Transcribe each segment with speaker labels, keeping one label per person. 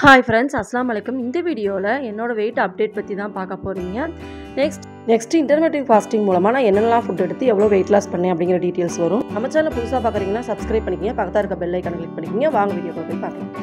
Speaker 1: hi friends அஸ்லாம் வலைக்கம் இந்த வீடியோவில் என்னோட வெயிட் அப்டேட் பற்றி தான் பார்க்க போகிறீங்க நெக்ஸ்ட் நெக்ஸ்ட் இன்டர்மீடியட் ஃபாஸ்டிங் மூலமாக நான் என்னென்னலாம் ஃபுட் எடுத்து எவ்வளோ வெயிட் லாஸ் பண்ணேன் அப்படிங்கிற டீட்டெயில்ஸ் வரும் நம்ம சேனல் புதுசாக பார்க்குறீங்கன்னா சப்ஸ்கிரைப் பண்ணிக்கங்க பக்கத்தில் இருக்க பெல் ஐக்கான கிளிக் பண்ணிக்கங்க வாங்க வீடியோ போய் பார்க்கலாம்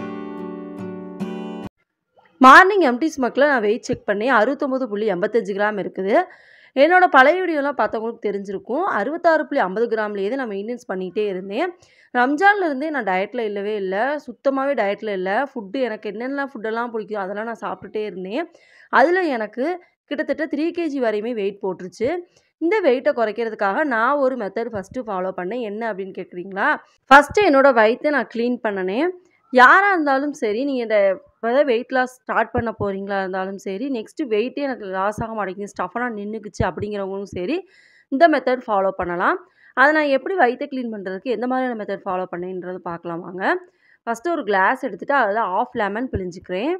Speaker 1: மார்னிங் எம்டி ஸ்மக்கில் நான் வெயிட் செக் பண்ணி அறுபத்தொம்பது புள்ளி எண்பத்தஞ்சு கிராம் இருக்குது என்னோட பழைய வீடியோலாம் பார்த்தவங்களுக்கு தெரிஞ்சிருக்கும் அறுபத்தாறு புள்ளி ஐம்பது கிராம்லேயே தான் நான் மெயின்டெனன்ஸ் பண்ணிகிட்டே இருந்தேன் ரம்ஜான்ல இருந்தே நான் டயட்டில் இல்லவே இல்லை சுத்தமாகவே டயட்டில் இல்லை ஃபுட்டு எனக்கு என்னென்னலாம் ஃபுட்டெல்லாம் பிடிக்கும் அதெல்லாம் நான் சாப்பிட்டுட்டே இருந்தேன் அதில் எனக்கு கிட்டத்தட்ட த்ரீ கேஜி வரையுமே வெயிட் போட்டுருச்சு இந்த வெயிட்டை குறைக்கிறதுக்காக நான் ஒரு மெத்தட் ஃபஸ்ட்டு ஃபாலோ பண்ணேன் என்ன அப்படின்னு கேட்குறீங்களா ஃபஸ்ட்டு என்னோடய வயிற்றை நான் க்ளீன் பண்ணினேன் யாராக இருந்தாலும் சரி நீங்கள் இந்த அதாவது வெயிட் லாஸ் ஸ்டார்ட் பண்ண போகிறீங்களா இருந்தாலும் சரி நெக்ஸ்ட்டு வெயிட்டே எனக்கு லாஸ் ஆக மாட்டேங்குது ஸ்டஃபனாக நின்றுக்குச்சு அப்படிங்கிறவங்களும் சரி இந்த மெத்தட் ஃபாலோ பண்ணலாம் அதை நான் எப்படி வயிற்றை க்ளீன் பண்ணுறதுக்கு எந்த மாதிரியான மெத்தட் ஃபாலோ பண்ணேன்றது பார்க்கலாம் வாங்க ஃபஸ்ட்டு ஒரு கிளாஸ் எடுத்துகிட்டு அதில் ஆஃப் லெமன் பிழிஞ்சிக்கிறேன்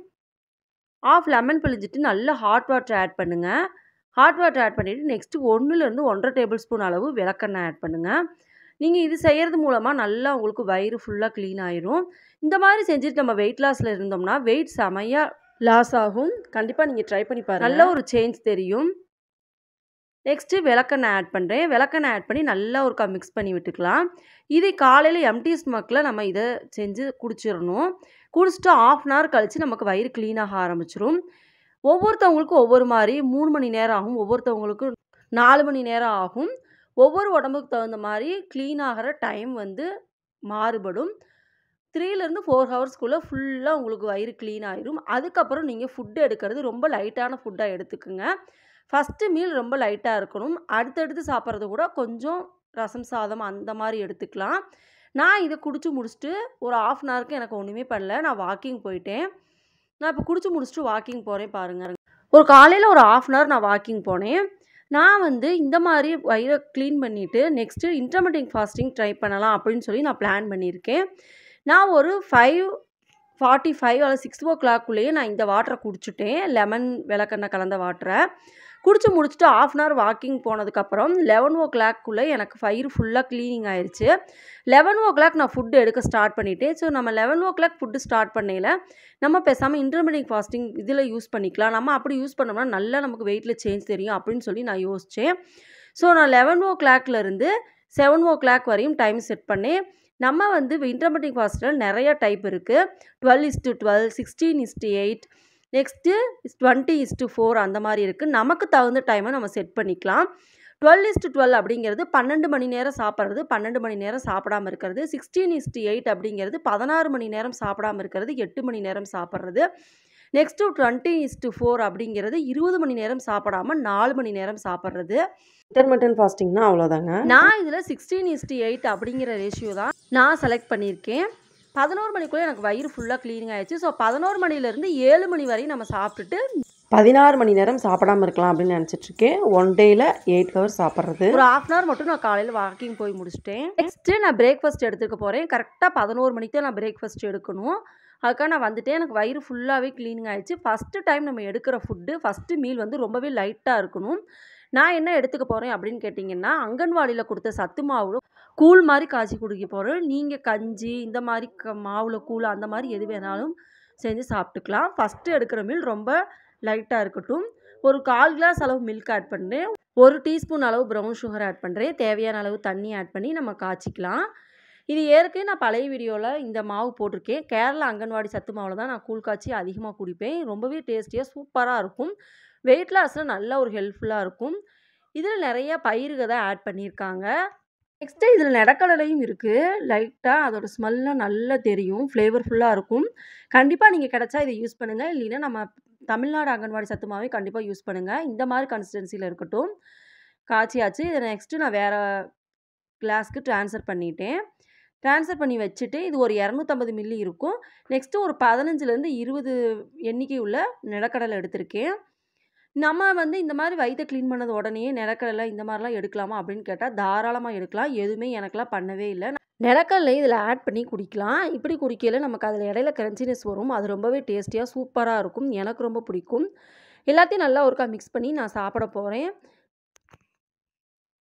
Speaker 1: ஆஃப் லெமன் பிழிஞ்சிட்டு நல்லா ஹாட் வாட்டர் ஆட் பண்ணுங்கள் ஹாட் வாட்டர் ஆட் பண்ணிவிட்டு நெக்ஸ்ட்டு ஒன்றுலேருந்து ஒன்றரை டேபிள் ஸ்பூன் அளவு விளக்கெண்ணெய் ஆட் பண்ணுங்கள் நீங்கள் இது செய்கிறது மூலமாக நல்லா உங்களுக்கு வயிறு ஃபுல்லாக க்ளீன் ஆயிரும் இந்த மாதிரி செஞ்சுட்டு நம்ம வெயிட் லாஸில் இருந்தோம்னா வெயிட் செமையாக லாஸ் ஆகும் கண்டிப்பாக நீங்கள் ட்ரை பண்ணி பாருங்கள் நல்ல ஒரு சேஞ்ச் தெரியும் நெக்ஸ்ட்டு விளக்கெண்ணெய் ஆட் பண்ணுறேன் விளக்கெண்ணெய் ஆட் பண்ணி நல்லா ஒருக்கா மிக்ஸ் பண்ணி விட்டுக்கலாம் இது காலையில் எம்டி ஸ்மக்கில் நம்ம இதை செஞ்சு குடிச்சிடணும் குடிச்சிட்டு ஆஃப் அன் ஹவர் கழித்து நமக்கு வயிறு க்ளீனாக ஆரம்பிச்சிரும் ஒவ்வொருத்தவங்களுக்கும் ஒவ்வொரு மாதிரி மூணு மணி நேரம் ஆகும் ஒவ்வொருத்தவங்களுக்கு நாலு மணி நேரம் ஆகும் ஒவ்வொரு உடம்புக்கு தகுந்த மாதிரி க்ளீன் ஆகிற டைம் வந்து மாறுபடும் த்ரீலேருந்து ஃபோர் ஹவர்ஸ்க்குள்ளே ஃபுல்லாக உங்களுக்கு வயிறு க்ளீன் ஆயிரும் அதுக்கப்புறம் நீங்கள் ஃபுட்டு எடுக்கிறது ரொம்ப லைட்டான ஃபுட்டாக எடுத்துக்குங்க ஃபஸ்ட்டு மீல் ரொம்ப லைட்டாக இருக்கணும் அடுத்தடுத்து சாப்பிட்றது கூட கொஞ்சம் ரசம் சாதம் அந்த மாதிரி எடுத்துக்கலாம் நான் இதை குடிச்சு முடிச்சுட்டு ஒரு ஆஃப் அன் ஹவருக்கு எனக்கு ஒன்றுமே பண்ணல நான் வாக்கிங் போயிட்டேன் நான் இப்போ குடிச்சு முடிச்சுட்டு வாக்கிங் போகிறேன் பாருங்கள் ஒரு காலையில் ஒரு ஆஃப் அன் ஹவர் நான் வாக்கிங் போனேன் நான் வந்து இந்த மாதிரி வயிறை க்ளீன் பண்ணிவிட்டு நெக்ஸ்ட்டு இன்டர்மீடியட் ஃபாஸ்டிங் ட்ரை பண்ணலாம் அப்படின்னு சொல்லி நான் பிளான் பண்ணியிருக்கேன் நான் ஒரு ஃபைவ் ஃபார்ட்டி ஃபைவ் அல்லது சிக்ஸ் ஓ கிளாக்குள்ளேயே நான் இந்த வாட்டரை குடிச்சிட்டேன் லெமன் விளக்கெண்ணெய் கலந்த வாட்டரை குடிச்சு முடிச்சுட்டு ஆஃப் அன் ஹவர் வாக்கிங் போனதுக்கப்புறம் லெவன் ஓ கிளாக்குள்ளே எனக்கு ஃபயிர் ஃபுல்லாக க்ளீனிங் ஆயிடுச்சு லெவன் ஓ கிளாக் நான் ஃபுட்டு எடுக்க ஸ்டார்ட் பண்ணிட்டேன் ஸோ நம்ம eleven o'clock food start பண்ணையில் நம்ம பேசாமல் இன்டர்மீடியட் ஃபாஸ்டிங் இதில் யூஸ் பண்ணிக்கலாம் நம்ம அப்படி யூஸ் பண்ணோம்னா நல்லா நமக்கு வெயிட்டில் சேஞ்ச் தெரியும் அப்படின்னு சொல்லி நான் யோசித்தேன் ஸோ நான் லெவன் ஓ கிளாக்லேருந்து செவன் ஓ கிளாக் வரையும் டைம் செட் பண்ணேன் நம்ம வந்து இன்டர்மீடியட் ஃபாஸ்டில் நிறைய டைப் இருக்குது twelve is to twelve sixteen is to eight next twenty is to four அந்த மாதிரி இருக்குது நமக்கு தகுந்த டைமை நம்ம செட் பண்ணிக்கலாம் டுவெல் இஸ்டு டுவெல் அப்படிங்கிறது பன்னெண்டு மணி நேரம் சாப்பிட்றது பன்னெண்டு மணி நேரம் சாப்பிடாமல் இருக்கிறது சிக்ஸ்டீன் இஸ்டு எயிட் அப்படிங்கிறது பதினாறு மணி நேரம் சாப்பிடாமல் இருக்கிறது எட்டு மணி நேரம் சாப்பிட்றது நெக்ஸ்ட்டு டுவெண்ட்டி இஸ்டு ஃபோர் அப்படிங்கிறது இருபது மணி நேரம் சாப்பிடாமல் நாலு மணி நேரம் சாப்பிட்றது இன்டர்மீடியன் ஃபாஸ்டிங்னா அவ்வளோதாங்க நான் இதில் சிக்ஸ்டீன் இஸ்டு எயிட் அப்படிங்கிற ரேஷியோ தான் நான் செலக்ட் பண்ணியிருக்கேன் பதினோரு மணிக்குள்ளே எனக்கு வயிறு ஃபுல்லாக க்ளீனிங் ஆயிடுச்சு ஸோ பதினோரு மணிலேருந்து ஏழு மணி வரையும் நம்ம சாப்பிட்டுட்டு
Speaker 2: பதினாறு மணி நேரம் சாப்பிடாம இருக்கலாம் அப்படின்னு நினச்சிட்ருக்கேன் ஒன் டேயில் எயிட் ஹவர்ஸ் சாப்பிட்றது
Speaker 1: ஒரு ஆஃப் அன் ஹவர் மட்டும் நான் காலையில் வாக்கிங் போய் முடிச்சிட்டேன் நெக்ஸ்ட்டு நான் பிரேக்ஃபாஸ்ட் எடுத்துக்க போகிறேன் கரெக்டாக பதினோரு மணிக்கு தான் நான் பிரேக்ஃபாஸ்ட் எடுக்கணும் அதுக்காக நான் வந்துட்டேன் எனக்கு வயிறு ஃபுல்லாகவே க்ளீனிங் ஆயிடுச்சு ஃபஸ்ட்டு டைம் நம்ம எடுக்கிற ஃபுட்டு ஃபஸ்ட்டு மீல் வந்து ரொம்பவே லைட்டாக இருக்கணும் நான் என்ன எடுத்துக்க போகிறேன் அப்படின்னு கேட்டிங்கன்னா அங்கன்வாடியில் கொடுத்த சத்து மாவு கூழ் மாதிரி காய்ச்சி குடிக்க போகிறேன் நீங்கள் கஞ்சி இந்த மாதிரி க மாவில் கூழ் அந்த மாதிரி எது வேணாலும் செஞ்சு சாப்பிட்டுக்கலாம் ஃபஸ்ட்டு எடுக்கிற மீல் ரொம்ப லைட்டாக இருக்கட்டும் ஒரு கால் கிளாஸ் அளவு மில்க் ஆட் பண்ணுறேன் ஒரு டீஸ்பூன் அளவு ப்ரௌன் சுகர் ஆட் பண்ணுறேன் தேவையான அளவு தண்ணி ஆட் பண்ணி நம்ம காய்ச்சிக்கலாம் இது ஏற்கனவே நான் பழைய வீடியோவில் இந்த மாவு போட்டிருக்கேன் கேரளா அங்கன்வாடி சத்து மாவில் தான் நான் கூழ் காய்ச்சி அதிகமாக குடிப்பேன் ரொம்பவே டேஸ்டியாக சூப்பராக இருக்கும் வெயிட் லாஸில் நல்ல ஒரு ஹெல்ப்ஃபுல்லாக இருக்கும் இதில் நிறைய பயிர்கள் தான் ஆட் பண்ணியிருக்காங்க நெக்ஸ்ட்டு இதில் நிலக்கடலையும் இருக்குது லைட்டாக அதோட ஸ்மெல்லாம் நல்லா தெரியும் ஃப்ளேவர்ஃபுல்லாக இருக்கும் கண்டிப்பாக நீங்கள் கிடச்சா இதை யூஸ் பண்ணுங்கள் இல்லைன்னா நம்ம தமிழ்நாடு அங்கன்வாடி சத்துமாவே கண்டிப்பாக யூஸ் பண்ணுங்கள் இந்த மாதிரி கன்சிஸ்டன்சியில் இருக்கட்டும் காய்ச்சியாச்சு இதை நெக்ஸ்ட்டு நான் வேறு கிளாஸ்க்கு ட்ரான்ஸ்ஃபர் பண்ணிட்டேன் ட்ரான்ஸ்ஃபர் பண்ணி வச்சுட்டு இது ஒரு இரநூத்தம்பது மில்லி இருக்கும் நெக்ஸ்ட்டு ஒரு பதினஞ்சுலேருந்து இருபது எண்ணிக்கை உள்ள நிலக்கடலை எடுத்திருக்கேன் நம்ம வந்து இந்த மாதிரி வயிற்றை க்ளீன் பண்ணது உடனே நிலக்கடலை இந்த மாதிரிலாம் எடுக்கலாமா அப்படின்னு கேட்டால் தாராளமாக எடுக்கலாம் எதுவுமே எனக்கெல்லாம் பண்ணவே இல்லை நிலக்கடலை இதில் ஆட் பண்ணி குடிக்கலாம் இப்படி குடிக்கல நமக்கு அதில் இடையில கிரன்ச்சினஸ் வரும் அது ரொம்பவே டேஸ்டியாக சூப்பராக இருக்கும் எனக்கு ரொம்ப பிடிக்கும் எல்லாத்தையும் நல்லா ஒருக்கா மிக்ஸ் பண்ணி நான் சாப்பிட போகிறேன்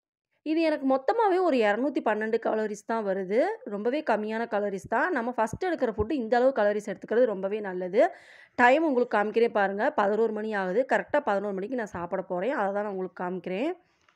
Speaker 1: இது எனக்கு மொத்தமாகவே ஒரு இரநூத்தி பன்னெண்டு கலோரிஸ் தான் வருது ரொம்பவே கம்மியான கலோரிஸ் தான் நம்ம ஃபஸ்ட்டு எடுக்கிற ஃபுட்டு இந்த அளவு கலோரிஸ் எடுத்துக்கிறது ரொம்பவே நல்லது டைம் உங்களுக்கு காமிக்கிறேன் பாருங்கள் பதினோரு மணி ஆகுது கரெக்டாக பதினோரு மணிக்கு நான் சாப்பிட போகிறேன் அதை தான் நான் உங்களுக்கு காமிக்கிறேன்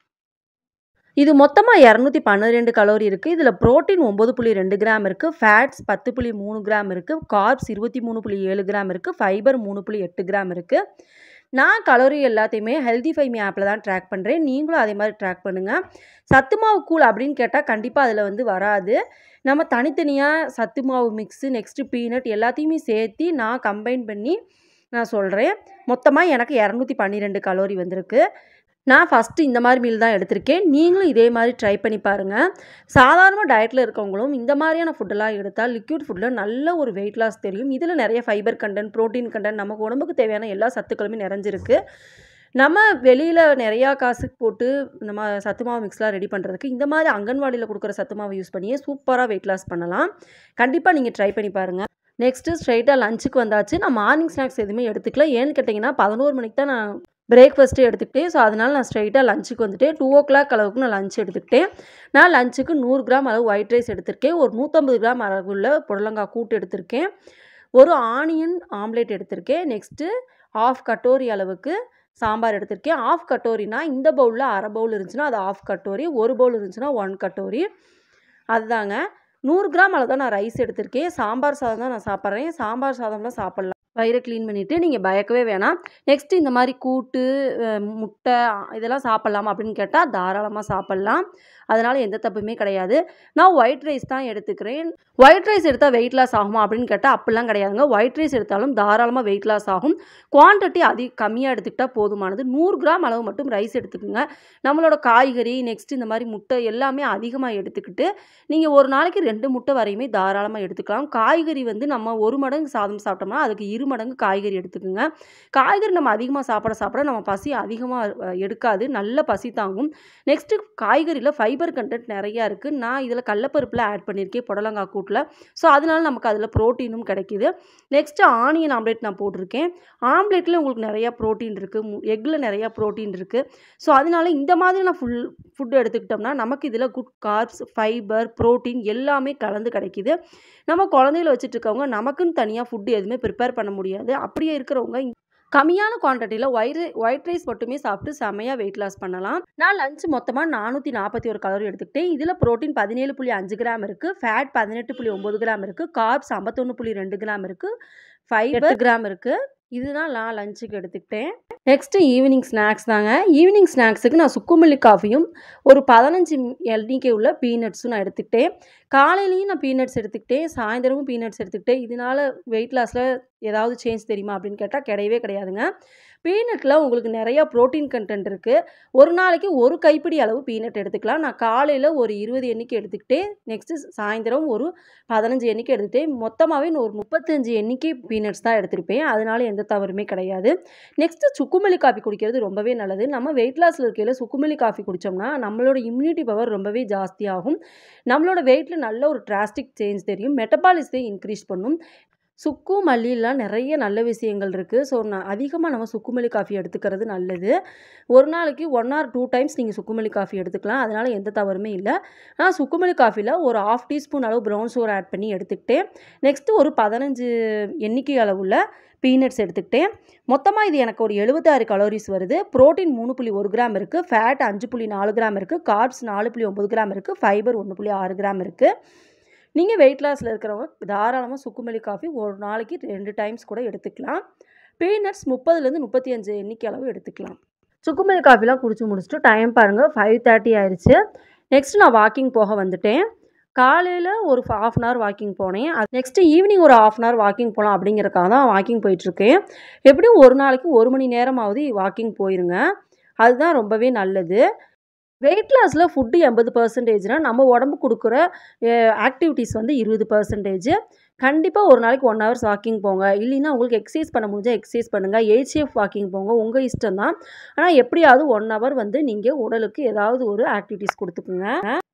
Speaker 1: இது மொத்தமாக இரநூத்தி பன்னிரெண்டு கலோரி இருக்குது இதில் புரோட்டீன் ஒம்பது புள்ளி ரெண்டு கிராம் இருக்குது ஃபேட்ஸ் பத்து புள்ளி மூணு கிராம் இருக்குது கார்ப்ஸ் இருபத்தி மூணு புள்ளி ஏழு கிராம் இருக்குது ஃபைபர் மூணு புள்ளி எட்டு கிராம் இருக்குது நான் கலோரி எல்லாத்தையுமே ஹெல்தி ஃபைமி ஆப்பில் தான் ட்ராக் பண்ணுறேன் நீங்களும் அதே மாதிரி ட்ராக் பண்ணுங்கள் சத்து மாவு கூழ் அப்படின்னு கேட்டால் கண்டிப்பாக அதில் வந்து வராது நம்ம தனித்தனியாக சத்து மாவு மிக்ஸு நெக்ஸ்ட்டு பீனட் எல்லாத்தையுமே சேர்த்து நான் கம்பைன் பண்ணி நான் சொல்கிறேன் மொத்தமாக எனக்கு இரநூத்தி பன்னிரெண்டு கலோரி வந்திருக்கு நான் ஃபஸ்ட்டு இந்த மாதிரி மீல் தான் எடுத்திருக்கேன் நீங்களும் இதே மாதிரி ட்ரை பண்ணி பாருங்கள் சாதாரண டயட்டில் இருக்கவங்களும் இந்த மாதிரியான ஃபுட்டெல்லாம் எடுத்தால் லிக்யூட் ஃபுட்டில் நல்ல ஒரு வெயிட் லாஸ் தெரியும் இதில் நிறைய ஃபைபர் கண்டென்ட் ப்ரோட்டீன் கண்டென்ட் நமக்கு உடம்புக்கு தேவையான எல்லா சத்துக்களுமே நிறைஞ்சிருக்கு நம்ம வெளியில் நிறையா காசு போட்டு நம்ம சத்து மாவு மிக்ஸ்லாம் ரெடி பண்ணுறதுக்கு இந்த மாதிரி அங்கன்வாடியில் கொடுக்குற சத்து மாவு யூஸ் பண்ணியே சூப்பராக வெயிட் லாஸ் பண்ணலாம் கண்டிப்பாக நீங்கள் ட்ரை பண்ணி பாருங்கள் நெக்ஸ்ட்டு ஸ்ட்ரைட்டாக லஞ்சுக்கு வந்தாச்சு நான் மார்னிங் ஸ்நாக்ஸ் எதுவுமே எடுத்துக்கல ஏன்னு கேட்டிங்கன்னா பதினோரு மணிக்கு தான் நான் பிரேக்ஃபாஸ்ட்டே எடுத்துக்கிட்டேன் ஸோ அதனால் நான் ஸ்ட்ரைட்டாக லஞ்சுக்கு வந்துட்டேன் டூ ஓ கிளாக் அளவுக்கு நான் லஞ்ச் எடுத்துக்கிட்டேன் நான் லஞ்சுக்கு நூறு கிராம் அளவு ஒயிட் ரைஸ் எடுத்திருக்கேன் ஒரு நூற்றம்பது கிராம் அளவுள்ள புடலங்காய் கூட்டு எடுத்திருக்கேன் ஒரு ஆனியன் ஆம்லேட் எடுத்திருக்கேன் நெக்ஸ்ட்டு ஆஃப் கட்டோரி அளவுக்கு சாம்பார் எடுத்திருக்கேன் ஆஃப் கட்டோரினா இந்த பவுலில் அரை பவுல் இருந்துச்சுன்னா அது ஆஃப் கட்டோரி ஒரு பவுல் இருந்துச்சுன்னா ஒன் கட்டோரி அதுதாங்க நூறு கிராம் அளவு தான் நான் ரைஸ் எடுத்திருக்கேன் சாம்பார் சாதம் தான் நான் சாப்பிட்றேன் சாம்பார் சாதம்லாம் சாப்பிட்லாம் வயிறை க்ளீன் பண்ணிவிட்டு நீங்கள் பயக்கவே வேணாம் நெக்ஸ்ட்டு இந்த மாதிரி கூட்டு அஹ், முட்டை இதெல்லாம் சாப்பிட்லாமா அப்படின்னு கேட்டால் தாராளமாக சாப்பிட்லாம் அதனால் எந்த தப்புமே கிடையாது நான் ஒயிட் ரைஸ் தான் எடுத்துக்கிறேன் ஒயிட் ரைஸ் எடுத்தால் வெயிட் லாஸ் ஆகுமா அப்படின்னு கேட்டால் அப்படிலாம் கிடையாதுங்க ஒயிட் ரைஸ் எடுத்தாலும் தாராளமாக வெயிட் லாஸ் ஆகும் குவான்டிட்டி அதிக கம்மியாக எடுத்துக்கிட்டால் போதுமானது நூறு கிராம் அளவு மட்டும் ரைஸ் எடுத்துக்கோங்க நம்மளோட காய்கறி நெக்ஸ்ட் இந்த மாதிரி முட்டை எல்லாமே அதிகமாக எடுத்துக்கிட்டு நீங்கள் ஒரு நாளைக்கு ரெண்டு முட்டை வரையுமே தாராளமாக எடுத்துக்கலாம் காய்கறி வந்து நம்ம ஒரு மடங்கு சாதம் சாப்பிட்டோம்னா அதுக்கு இரு மடங்கு காய்கறி எடுத்துக்கோங்க காய்கறி நம்ம அதிகமாக சாப்பிட சாப்பிட நம்ம பசி அதிகமாக எடுக்காது நல்ல பசி தாங்கும் நெக்ஸ்ட்டு காய்கறியில் ஃபைபர் கண்டென்ட் நிறையா இருக்குது நான் இதில் கடலப்பருப்பில் ஆட் பண்ணியிருக்கேன் புடலங்காய் கூட்டில் ஸோ அதனால நமக்கு அதில் ப்ரோட்டீனும் கிடைக்கிது நெக்ஸ்ட்டு ஆனியன் ஆம்லேட் நான் போட்டிருக்கேன் ஆம்லேட்டில் உங்களுக்கு நிறையா ப்ரோட்டீன் இருக்குது எக்கில் நிறையா ப்ரோட்டீன் இருக்குது ஸோ அதனால இந்த மாதிரி நான் ஃபுல் ஃபுட் எடுத்துக்கிட்டோம்னா நமக்கு இதில் குட் கார்ப்ஸ் ஃபைபர் ப்ரோட்டீன் எல்லாமே கலந்து கிடைக்கிது நம்ம குழந்தைகளை வச்சுட்டு இருக்கவங்க நமக்குன்னு தனியாக ஃபுட்டு எதுவுமே ப்ரிப்பேர் பண்ண முடியாது அப்படியே இருக்கிறவங்க கம்மியான குவான்டிட்டியில் ஒயிட் ஒயிட் ரைஸ் மட்டுமே சாப்பிட்டு செமையாக வெயிட் லாஸ் பண்ணலாம் நான் லஞ்ச் மொத்தமாக நானூற்றி நாற்பத்தி ஒரு கலோரி எடுத்துக்கிட்டேன் இதில் ப்ரோட்டீன் பதினேழு புள்ளி அஞ்சு கிராம் இருக்குது ஃபேட் பதினெட்டு புள்ளி ஒம்பது கிராம் இருக்குது கார்ப்ஸ் ஐம்பத்தொன்று புள்ளி ரெண்டு கிராம் இருக்குது ஃபைபர் கிராம் இருக்குது இதுதான் நான் லஞ்சுக்கு எடுத்துக்கிட்டேன் நெக்ஸ்ட்டு ஈவினிங் ஸ்நாக்ஸ் தாங்க ஈவினிங் ஸ்நாக்ஸுக்கு நான் சுக்குமல்லி காஃபியும் ஒரு பதினஞ்சு எண்ணிக்கை உள்ள பீனட்ஸும் நான் எடுத்துக்கிட்டேன் காலையிலையும் நான் பீனட்ஸ் எடுத்துக்கிட்டேன் சாயந்தரமும் பீனட்ஸ் எடுத்துக்கிட்டேன் இதனால் வெயிட் லாஸில் ஏதாவது சேஞ்ச் தெரியுமா அப்படின்னு கேட்டால் கிடையவே கிடையாதுங்க பீனட்டில் உங்களுக்கு நிறையா ப்ரோட்டீன் கண்டென்ட் இருக்குது ஒரு நாளைக்கு ஒரு கைப்பிடி அளவு பீனட் எடுத்துக்கலாம் நான் காலையில் ஒரு இருபது எண்ணிக்கை எடுத்துக்கிட்டேன் நெக்ஸ்ட்டு சாயந்தரம் ஒரு பதினஞ்சு எண்ணிக்கை எடுத்துகிட்டேன் மொத்தமாகவே நான் ஒரு முப்பத்தஞ்சு எண்ணிக்கை பீனட்ஸ் தான் எடுத்திருப்பேன் அதனால எந்த தவறுமே கிடையாது நெக்ஸ்ட்டு சுக்குமல்லி காஃபி குடிக்கிறது ரொம்பவே நல்லது நம்ம வெயிட் லாஸில் இருக்கையில் சுக்குமல்லி காஃபி குடித்தோம்னா நம்மளோட இம்யூனிட்டி பவர் ரொம்பவே ஜாஸ்தியாகும் நம்மளோட வெயிட்டில் நல்ல ஒரு டிராஸ்டிக் சேஞ்ச் தெரியும் மெட்டபாலிசத்தை இன்க்ரீஸ் பண்ணும் சுக்கு மல்லிலாம் நிறைய நல்ல விஷயங்கள் இருக்குது ஸோ நான் அதிகமாக நம்ம சுக்குமல்லி காஃபி எடுத்துக்கிறது நல்லது ஒரு நாளைக்கு ஒன் ஆர் டூ டைம்ஸ் நீங்கள் சுக்குமல்லி காஃபி எடுத்துக்கலாம் அதனால் எந்த தவறுமே இல்லை நான் சுக்குமல்லி காஃபியில் ஒரு ஆஃப் டீஸ்பூன் அளவு ப்ரௌன் சுகர் ஆட் பண்ணி எடுத்துக்கிட்டேன் நெக்ஸ்ட்டு ஒரு பதினஞ்சு எண்ணிக்கை அளவுள்ள பீனட்ஸ் எடுத்துக்கிட்டேன் மொத்தமாக இது எனக்கு ஒரு எழுபத்தாறு கலோரிஸ் வருது ப்ரோட்டீன் மூணு புள்ளி ஒரு கிராம் இருக்குது ஃபேட் அஞ்சு புள்ளி நாலு கிராம் இருக்குது கார்ப்ஸ் நாலு புள்ளி ஒம்பது கிராம் இருக்குது ஃபைபர் ஒன்று புள்ளி ஆறு கிராம் இருக்குது நீங்கள் வெயிட் லாஸில் இருக்கிறவங்க தாராளமாக சுக்குமல்லி காஃபி ஒரு நாளைக்கு ரெண்டு டைம்ஸ் கூட எடுத்துக்கலாம் பீனட்ஸ் முப்பதுலேருந்து முப்பத்தி அஞ்சு எண்ணிக்கை அளவு எடுத்துக்கலாம் சுக்குமல்லி காஃபிலாம் குடிச்சு முடிச்சுட்டு டைம் பாருங்கள் ஃபைவ் தேர்ட்டி ஆயிடுச்சு நெக்ஸ்ட் நான் வாக்கிங் போக வந்துட்டேன் காலையில் ஒரு ஹாஃப் அன் ஹவர் வாக்கிங் போனேன் அது நெக்ஸ்ட்டு ஈவினிங் ஒரு ஹாஃப் அன் ஹவர் வாக்கிங் போகலாம் அப்படிங்கிறக்காக தான் வாக்கிங் போயிட்டுருக்கேன் எப்படியும் ஒரு நாளைக்கு ஒரு மணி நேரமாவது வாக்கிங் போயிருங்க அதுதான் ரொம்பவே நல்லது வெயிட் லாஸில் ஃபுட்டு எண்பது பர்சன்டேஜ்னால் நம்ம உடம்பு கொடுக்குற ஆக்டிவிட்டீஸ் வந்து இருபது பர்சன்டேஜ் கண்டிப்பாக ஒரு நாளைக்கு ஒன் ஹவர்ஸ் வாக்கிங் போங்க இல்லைன்னா உங்களுக்கு எக்ஸசைஸ் பண்ண முடிஞ்சால் எக்ஸசைஸ் பண்ணுங்கள் ஏசிஎஃப் வாக்கிங் போங்க உங்கள் இஷ்டம் தான் ஆனால் எப்படியாவது ஒன் ஹவர் வந்து நீங்கள் உடலுக்கு ஏதாவது ஒரு ஆக்டிவிட்டீஸ் கொடுத்துக்குங்க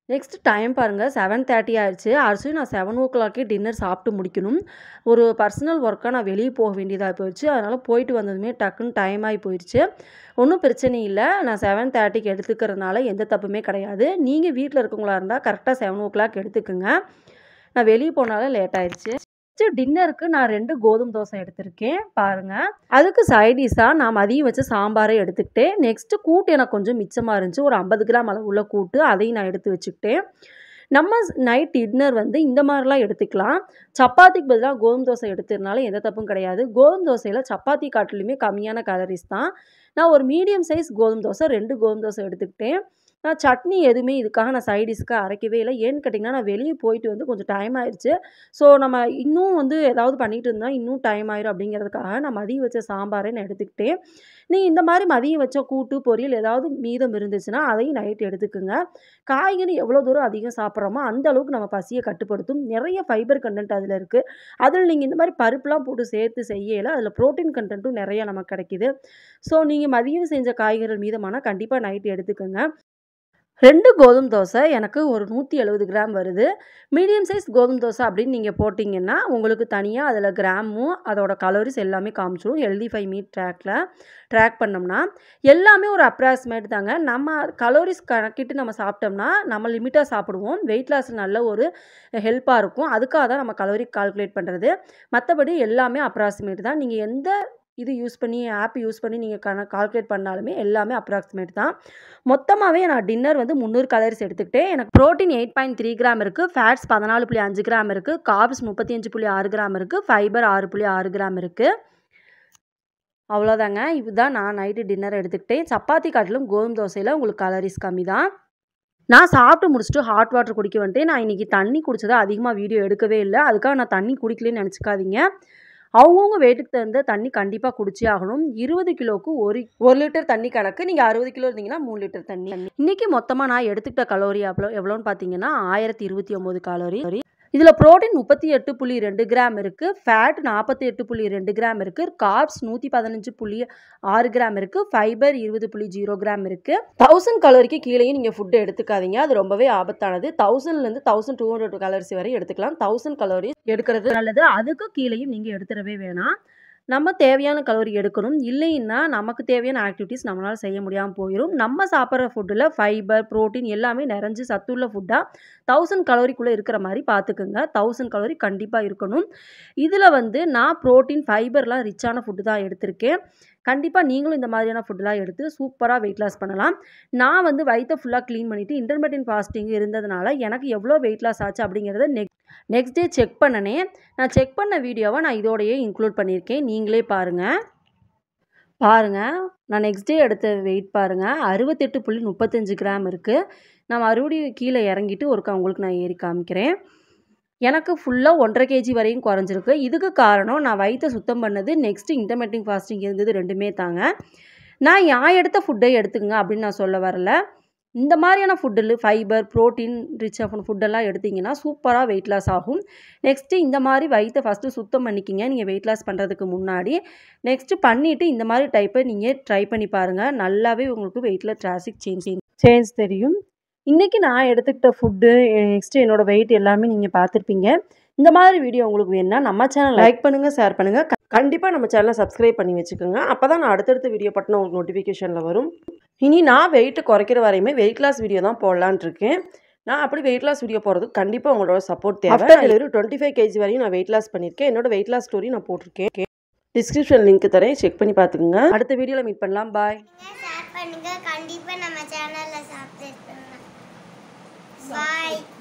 Speaker 1: நெக்ஸ்ட் டைம் பாருங்கள் செவன் தேர்ட்டி ஆயிடுச்சு ஆக்சுவலி நான் செவன் ஓ கிளாக்கே டின்னர் சாப்பிட்டு முடிக்கணும் ஒரு பர்சனல் ஒர்க்காக நான் வெளியே போக வேண்டியதாக போயிடுச்சு அதனால் போயிட்டு வந்ததுமே டக்குன்னு டைம் ஆகி போயிடுச்சு ஒன்றும் பிரச்சனை இல்லை நான் செவன் தேர்ட்டிக்கு எடுத்துக்கிறதுனால எந்த தப்புமே கிடையாது நீங்கள் வீட்டில் இருக்கவங்களா இருந்தால் கரெக்டாக செவன் ஓ கிளாக் எடுத்துக்கோங்க நான் வெளியே போனாலும் லேட் ஆயிடுச்சு டின்னருக்கு நான் ரெண்டு கோதுமை தோசை எடுத்திருக்கேன் பாருங்கள் அதுக்கு சைடிஷாக நான் மதியம் வச்ச சாம்பாரை எடுத்துக்கிட்டேன் நெக்ஸ்ட்டு கூட்டு எனக்கு கொஞ்சம் மிச்சமாக இருந்துச்சு ஒரு ஐம்பது கிராம் அளவு உள்ள கூட்டு அதையும் நான் எடுத்து வச்சுக்கிட்டேன் நம்ம நைட் டின்னர் வந்து இந்த மாதிரிலாம் எடுத்துக்கலாம் சப்பாத்திக்கு பதிலாக கோதுமை தோசை எடுத்ததுனால எந்த தப்பும் கிடையாது கோதுமை தோசையில் சப்பாத்தி காட்டிலுமே கம்மியான கலரிஸ் தான் நான் ஒரு மீடியம் சைஸ் கோதுமை தோசை ரெண்டு கோதுமை தோசை எடுத்துக்கிட்டேன் நான் சட்னி எதுவுமே இதுக்காக நான் சைடிஷ்க்கு அரைக்கவே இல்லை ஏன்னு கேட்டிங்கன்னா நான் வெளியே போயிட்டு வந்து கொஞ்சம் டைம் ஆயிடுச்சு ஸோ நம்ம இன்னும் வந்து ஏதாவது பண்ணிட்டு இருந்தால் இன்னும் டைம் ஆயிரும் அப்படிங்கிறதுக்காக நான் மதியம் வச்ச சாம்பாரை நான் எடுத்துக்கிட்டேன் நீங்கள் இந்த மாதிரி மதியம் வச்ச கூட்டு பொரியல் ஏதாவது மீதம் இருந்துச்சுன்னா அதையும் நைட் எடுத்துக்கோங்க காய்கறி எவ்வளோ தூரம் அதிகம் சாப்பிட்றோமோ அந்த அளவுக்கு நம்ம பசியை கட்டுப்படுத்தும் நிறைய ஃபைபர் கண்டென்ட் அதில் இருக்குது அதில் நீங்கள் இந்த மாதிரி பருப்புலாம் போட்டு சேர்த்து செய்யல அதில் ப்ரோட்டீன் கண்டென்ட்டும் நிறைய நமக்கு கிடைக்கிது ஸோ நீங்கள் மதியம் செஞ்ச காய்கறிகள் மீதமான கண்டிப்பாக நைட் எடுத்துக்கோங்க ரெண்டு கோதுமை தோசை எனக்கு ஒரு நூற்றி எழுபது கிராம் வருது மீடியம் சைஸ் கோதுமை தோசை அப்படின்னு நீங்கள் போட்டிங்கன்னா உங்களுக்கு தனியாக அதில் கிராமும் அதோட கலோரிஸ் எல்லாமே காமிச்சிடும் ஹெல்தி ஃபைவ் மீட் ட்ராக்கில் ட்ராக் பண்ணோம்னா எல்லாமே ஒரு அப்ராக்சிமேட் தாங்க நம்ம கலோரிஸ் கணக்கிட்டு நம்ம சாப்பிட்டோம்னா நம்ம லிமிட்டாக சாப்பிடுவோம் வெயிட் லாஸ் நல்ல ஒரு ஹெல்ப்பாக இருக்கும் அதுக்காக தான் நம்ம கலோரி கால்குலேட் பண்ணுறது மற்றபடி எல்லாமே அப்ராக்சிமேட் தான் நீங்கள் எந்த இது யூஸ் பண்ணி ஆப் யூஸ் பண்ணி நீங்கள் கண கால்குலேட் பண்ணாலுமே எல்லாமே அப்ராக்சிமேட் தான் மொத்தமாகவே நான் டின்னர் வந்து முந்நூறு கலரிஸ் எடுத்துக்கிட்டேன் எனக்கு protein eight point three gram இருக்குது ஃபேட்ஸ் பதினாலு புள்ளி அஞ்சு கிராம் இருக்குது கார்ப்ஸ் முப்பத்தி அஞ்சு புள்ளி ஆறு கிராம் இருக்குது ஃபைபர் ஆறு புள்ளி ஆறு கிராம் இருக்குது அவ்வளோதாங்க இதுதான் நான் நைட்டு டின்னர் எடுத்துக்கிட்டேன் சப்பாத்தி காட்டிலும் கோதுமை தோசையில் உங்களுக்கு கலரிஸ் கம்மி தான் நான் சாப்பிட்டு முடிச்சுட்டு ஹாட் வாட்டர் குடிக்க வந்துட்டு நான் இன்றைக்கி தண்ணி குடிச்சதை அதிகமாக வீடியோ எடுக்கவே இல்லை அதுக்காக நான் தண்ணி குடிக்கலன்னு நினச்சிக்காதீங்க அவங்கவுங்க வெயிட்டுக்கு தகுந்த தண்ணி கண்டிப்பாக குடிச்சே ஆகணும் இருபது கிலோவுக்கு ஒரு ஒரு லிட்டர் தண்ணி கணக்கு நீங்கள் அறுபது கிலோ இருந்தீங்கன்னா மூணு லிட்டர் தண்ணி இன்றைக்கி மொத்தமாக நான் எடுத்துக்கிட்ட கலோரி எவ்வளோ எவ்வளோன்னு பார்த்தீங்கன்னா ஆயிரத்தி இருபத்தி ஒம்பது கலோரி இதில் ப்ரோட்டீன் முப்பத்தி எட்டு புள்ளி ரெண்டு கிராம் இருக்குது ஃபேட் நாற்பத்தி எட்டு புள்ளி ரெண்டு கிராம் இருக்குது கார்ப்ஸ் நூற்றி பதினஞ்சு புள்ளி ஆறு கிராம் இருக்குது ஃபைபர் இருபது புள்ளி ஜீரோ கிராம் இருக்குது தௌசண்ட் கலோரிக்கு கீழேயும் நீங்கள் ஃபுட்டு எடுத்துக்காதீங்க அது ரொம்பவே ஆபத்தானது தௌசண்ட்லேருந்து தௌசண்ட் டூ ஹண்ட்ரட் கலோரிஸ் வரை எடுத்துக்கலாம் தௌசண்ட் கலோரி எடுக்கிறது நல்லது அதுக்கு கீழேயும் நீங்கள் எடுத்துடவே வேணாம் நம்ம தேவையான கலோரி எடுக்கணும் இல்லைன்னா நமக்கு தேவையான ஆக்டிவிட்டீஸ் நம்மளால் செய்ய முடியாமல் போயிடும் நம்ம சாப்பிட்ற ஃபுட்டில் ஃபைபர் ப்ரோட்டீன் எல்லாமே நிறைஞ்சு சத்துள்ள ஃபுட்டாக தௌசண்ட் கலோரிக்குள்ளே இருக்கிற மாதிரி பார்த்துக்குங்க தௌசண்ட் கலோரி கண்டிப்பாக இருக்கணும் இதில் வந்து நான் ப்ரோட்டீன் ஃபைபர்லாம் ரிச்சான ஃபுட்டு தான் எடுத்திருக்கேன் கண்டிப்பாக நீங்களும் இந்த மாதிரியான ஃபுட்டெலாம் எடுத்து சூப்பராக வெயிட் லாஸ் பண்ணலாம் நான் வந்து வயிற்றை ஃபுல்லாக க்ளீன் பண்ணிவிட்டு இன்டர்மீடியன் ஃபாஸ்டிங் இருந்ததுனால எனக்கு எவ்வளோ வெயிட் லாஸ் ஆச்சு அப்படிங்கிறத நெக் நெக்ஸ்ட் டே செக் பண்ணனேன் நான் செக் பண்ண வீடியோவை நான் இதோடையே இன்க்ளூட் பண்ணியிருக்கேன் நீங்களே பாருங்கள் பாருங்கள் நான் நெக்ஸ்ட் டே எடுத்த வெயிட் பாருங்கள் அறுபத்தெட்டு புள்ளி முப்பத்தஞ்சு கிராம் இருக்குது நான் மறுபடியும் கீழே இறங்கிட்டு ஒருக்கா உங்களுக்கு நான் ஏறி காமிக்கிறேன் எனக்கு ஃபுல்லாக ஒன்றரை கேஜி வரையும் குறைஞ்சிருக்கு இதுக்கு காரணம் நான் வயிற்றை சுத்தம் பண்ணது நெக்ஸ்ட்டு இன்டர்மீடியன் ஃபாஸ்டிங் இருந்தது ரெண்டுமே தாங்க நான் நான் எடுத்த ஃபுட்டை எடுத்துக்கங்க அப்படின்னு நான் சொல்ல வரல இந்த மாதிரியான ஃபுட்டில் ஃபைபர் ப்ரோட்டீன் ரிச் ஆஃப் ஃபுட்டெல்லாம் எடுத்திங்கன்னா சூப்பராக வெயிட் லாஸ் ஆகும் நெக்ஸ்ட்டு இந்த மாதிரி வயிற்றை ஃபஸ்ட்டு சுத்தம் பண்ணிக்கிங்க நீங்கள் வெயிட் லாஸ் பண்ணுறதுக்கு முன்னாடி நெக்ஸ்ட்டு பண்ணிவிட்டு இந்த மாதிரி டைப்பை நீங்கள் ட்ரை பண்ணி பாருங்கள் நல்லாவே உங்களுக்கு வெயிட்டில் டிராசிக் சேஞ்ச் சேஞ்ச் தெரியும் இன்றைக்கி நான் எடுத்துக்கிட்ட ஃபுட்டு நெக்ஸ்ட்டு என்னோடய வெயிட் எல்லாமே நீங்கள் பார்த்துருப்பீங்க இந்த மாதிரி வீடியோ உங்களுக்கு வேணும்னா நம்ம சேனல் லைக் பண்ணுங்கள் ஷேர் பண்ணுங்கள் கண்டிப்பாக நம்ம சேனலை சப்ஸ்கிரைப் பண்ணி வச்சுக்கோங்க அப்போ தான் நான் அடுத்தடுத்த வீடியோ பட்டின உங்களுக்கு நோட்டிஃபிகேஷனில் வரும் இனி நான் வெயிட்டு குறைக்கிற வரையுமே வெயிட் லாஸ் வீடியோ தான் போடலான் இருக்கேன் நான் அப்படி வெயிட் லாஸ் வீடியோ போகிறதுக்கு கண்டிப்பாக உங்களோட சப்போர்ட் தேவை after delivery twenty five KG வரையும் நான் வெயிட் லாஸ் பண்ணியிருக்கேன் என்னோட வெயிட் லாஸ் ஸ்டோரி நான் போட்டிருக்கேன் டிஸ்கிரிப்ஷன் லிங்க் தரேன் செக் பண்ணி பார்த்துக்குங்க அடுத்த வீடியோவில் மீட் பண்ணலாம் பாய்
Speaker 3: ஷேர் பண்ணுங்க கண்டிப்பா நம்ம சேனல்ல சப்ஸ்கிரைப் பண்ணுங்க பாய்